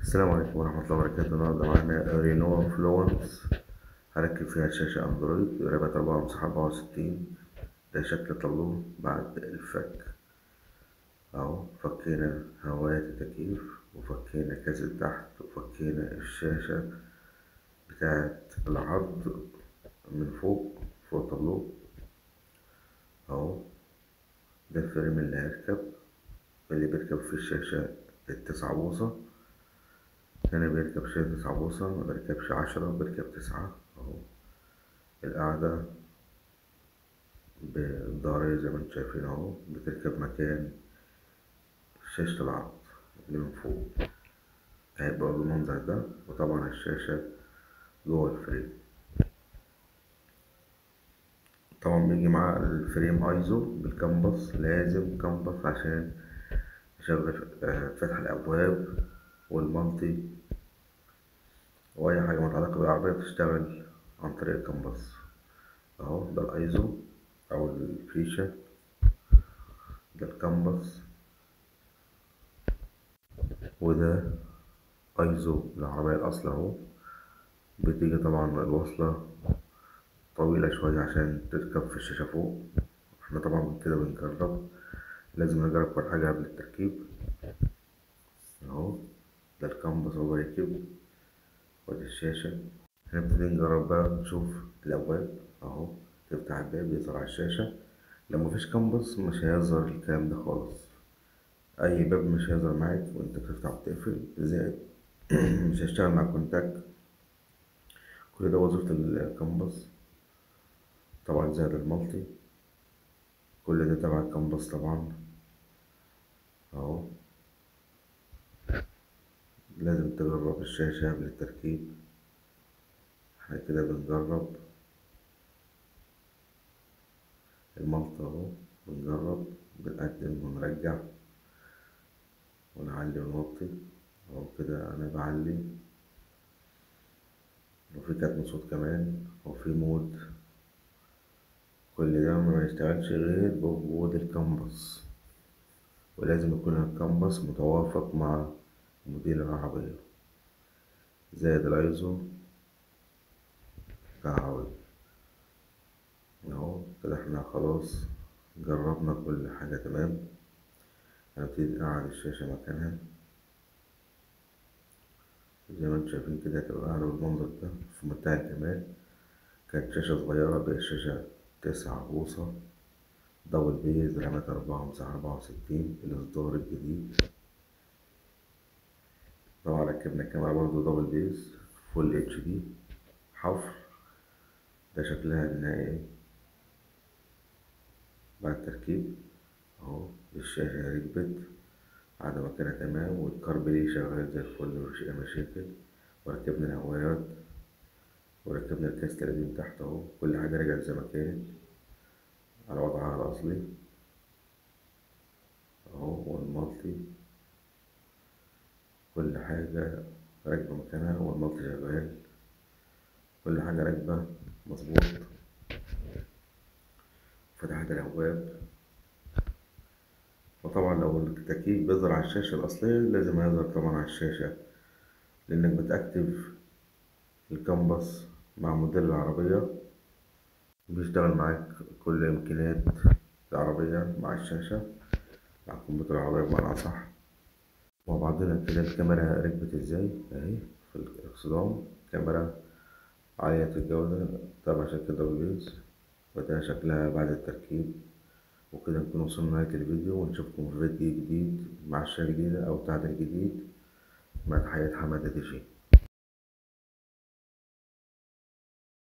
السلام عليكم ورحمة الله وبركاته النهاردة معانا رينو فلونس هركب فيها شاشة أندرويد رامات أربعة مساحة أربعة وستين ده شكل طابلوه بعد الفك أهو فكينا هواية التكييف وفكينا كاس تحت وفكينا الشاشة بتاعة العرض من فوق فوق الطابلوه أهو ده الفريم اللي هيركب اللي بيركب في الشاشة التسعة بوصة هنا بيركب شاشة تسعة بوصة ما بيركبش عشرة بيركب تسعة أهو القاعدة بالظهرية زي ما انتم شايفين أهو بتركب مكان شاشة العرض اللي من فوق هيبقى بالمنظر ده وطبعا الشاشة جوه الفريم طبعا بيجي مع الفريم ايزو بالكامبس لازم كامبس عشان يشغل فتح الابواب والمالتي واي حاجه متعلقه بالعربيه بتشتغل عن طريق الكامبس اهو ده الايزو او الفيشه ده الكامبس وده ايزو العربيه الاصل اهو بتيجي طبعا الوصله طويلة شوية عشان تركب في الشاشة فوق احنا طبعا كده بنجرب لازم نجرب كل حاجة قبل التركيب اهو ده الكامبس هو راكب وادي الشاشة هنبتدي نجرب بقى نشوف الأبواب اهو تفتح الباب يظهر على الشاشة لو مفيش كامبس مش هيظهر الكلام ده خالص أي باب مش هيظهر معاك وانت بتفتح وتقفل زائد مش هيشتغل مع كونتاكت كل ده وظيفة الكامبس طبعا زائد المالتي كل ده تبع الكامبس طبعا اهو لازم تجرب الشاشة قبل التركيب احنا كده بنجرب المالتي اهو بنجرب بنقدم ونرجع ونعلي ونوطي اهو كده انا بعلي وفي كتم صوت كمان وفي مود كل ده ما يشتغلش غير بوجود الكامبس ولازم يكون الكامبس متوافق مع موديل العربية زائد الايزو كهربي اهو كده احنا خلاص جربنا كل حاجة تمام هنبتدي نقعد الشاشة مكانها زي ما انتم شايفين كده هتبقى قاعدة بالمنظر ده في منتهى الجمال كانت شاشة صغيرة بقت شاشة تسعة بوصة دبل بيز رامات أربعة مساحة أربعة وستين الإصدار الجديد طبعا ركبنا كاميرا برضه دبل بيز فول اتش دي حفر ده شكلها النهائي بعد التركيب اهو الشاشة ركبت قاعدة مكانها تمام والكاربلي شغال زي الفل مفيش أي مشاكل وركبنا الهوايات وركبنا الكاست القديم تحت اهو كل حاجة رجعت زي ما كانت على وضعها الأصلي اهو والمالتي كل حاجة راكبة مكانها والمالتي شغال كل حاجة راكبة مظبوط فتحت الأبواب وطبعا لو التكييف بيظهر على الشاشة الأصلية لازم هيظهر طبعا على الشاشة لأنك بتأكتف الكامبس مع موديل العربية بيشتغل معاك كل إمكانيات العربية مع الشاشة مع الكمبيوتر العربية بمعنى أصح مع بعضنا كده الكاميرا ركبت ازاي اهي في الاكسدام كاميرا عالية الجودة تبع شركة دبل بيز وده شكلها بعد التركيب وكده نكون وصلنا لنهاية الفيديو ونشوفكم في فيديو جديد مع الشاشة جديدة أو تعديل جديد مع تحيات حمادة دي جي